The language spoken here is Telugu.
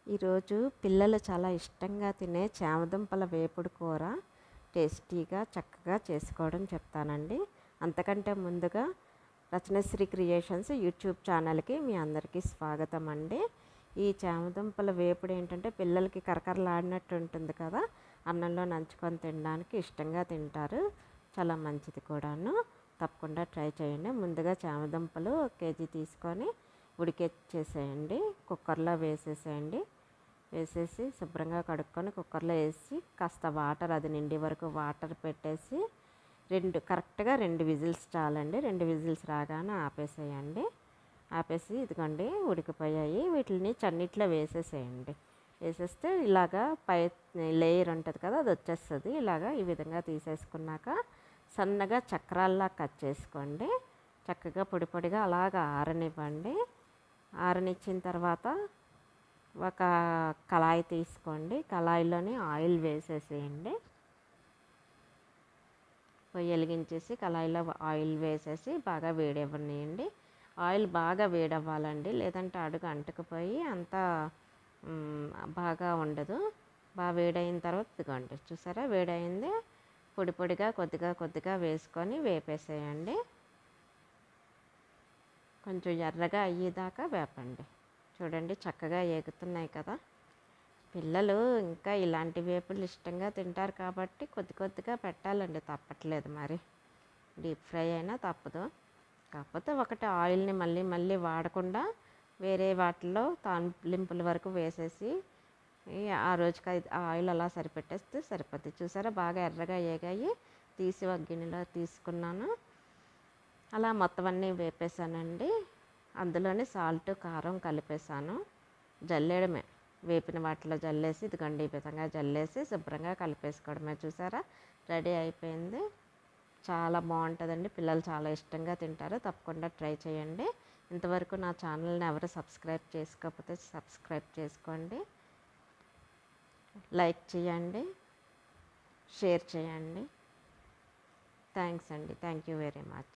ఈరోజు పిల్లలు చాలా ఇష్టంగా తినే చామదుంపల వేపుడు కూర టేస్టీగా చక్కగా చేసుకోవడం చెప్తానండి అంతకంటే ముందుగా రచనశ్రీ క్రియేషన్స్ యూట్యూబ్ ఛానల్కి మీ అందరికీ స్వాగతం అండి ఈ చామదుంపల వేపుడు ఏంటంటే పిల్లలకి కరకరలాడినట్టు ఉంటుంది కదా అన్నంలో నంచుకొని తినడానికి ఇష్టంగా తింటారు చాలా మంచిది కూడాను తప్పకుండా ట్రై చేయండి ముందుగా చామదుంపలు ఒక కేజీ తీసుకొని ఉడికెచ్చేసేయండి కుక్కర్లో వేసేసేయండి వేసేసి శుభ్రంగా కడుక్కొని కుక్కర్లో వేసి కాస్త వాటర్ అది నిండి వరకు వాటర్ పెట్టేసి రెండు కరెక్ట్గా రెండు విజిల్స్ చాలండి రెండు విజిల్స్ రాగానే ఆపేసేయండి ఆపేసి ఇదిగోండి ఉడికిపోయాయి వీటిని చన్నిట్లో వేసేసేయండి వేసేస్తే ఇలాగా పై లేయర్ ఉంటుంది కదా అది వచ్చేస్తుంది ఇలాగా ఈ విధంగా తీసేసుకున్నాక సన్నగా చక్రాల్లా కట్ చేసుకోండి చక్కగా పొడి పొడిగా అలాగా ఆరనివ్వండి ఆరనిచ్చిన తర్వాత ఒక కళాయి తీసుకోండి కళాయిలోని ఆయిల్ వేసేసేయండి పొయ్యి వెలిగించేసి కళాయిలో ఆయిల్ వేసేసి బాగా వేడవ్వనియండి ఆయిల్ బాగా వేడవ్వాలండి లేదంటే అడుగు అంటుకుపోయి అంతా బాగా ఉండదు బాగా వేడైన తర్వాత ఇదిగోండి చూసారా వేడైంది పొడి పొడిగా కొద్దిగా కొద్దిగా వేసుకొని వేపేసేయండి కొంచెం ఎర్రగా అయ్యేదాకా వేపండి చూడండి చక్కగా ఏగుతున్నాయి కదా పిల్లలు ఇంకా ఇలాంటి వేపులు ఇష్టంగా తింటారు కాబట్టి కొద్ది కొద్దిగా పెట్టాలండి తప్పట్లేదు మరి డీప్ ఫ్రై అయినా తప్పదు కాకపోతే ఒకటి ఆయిల్ని మళ్ళీ మళ్ళీ వాడకుండా వేరే వాటిల్లో తాలింపుల వరకు వేసేసి ఆ రోజుకి ఆ ఆయిల్ అలా సరిపెట్టేస్తే సరిపోద్ది చూసారా బాగా ఎర్రగా ఏగాయి తీసి ఒక గిన్నెలో తీసుకున్నాను అలా మొత్తం అన్నీ వేపేసానండి అందులోనే సాల్ట్ కారం కలిపేసాను జల్లేయడమే వేపిన వాటిలో జల్లేసి ఇదిగండి ఈ విధంగా జల్లేసి శుభ్రంగా కలిపేసుకోవడమే చూసారా రెడీ అయిపోయింది చాలా బాగుంటుందండి పిల్లలు చాలా ఇష్టంగా తింటారు తప్పకుండా ట్రై చేయండి ఇంతవరకు నా ఛానల్ని ఎవరు సబ్స్క్రైబ్ చేసుకోకపోతే సబ్స్క్రైబ్ చేసుకోండి లైక్ చేయండి షేర్ చేయండి థ్యాంక్స్ అండి థ్యాంక్ యూ వెరీ మచ్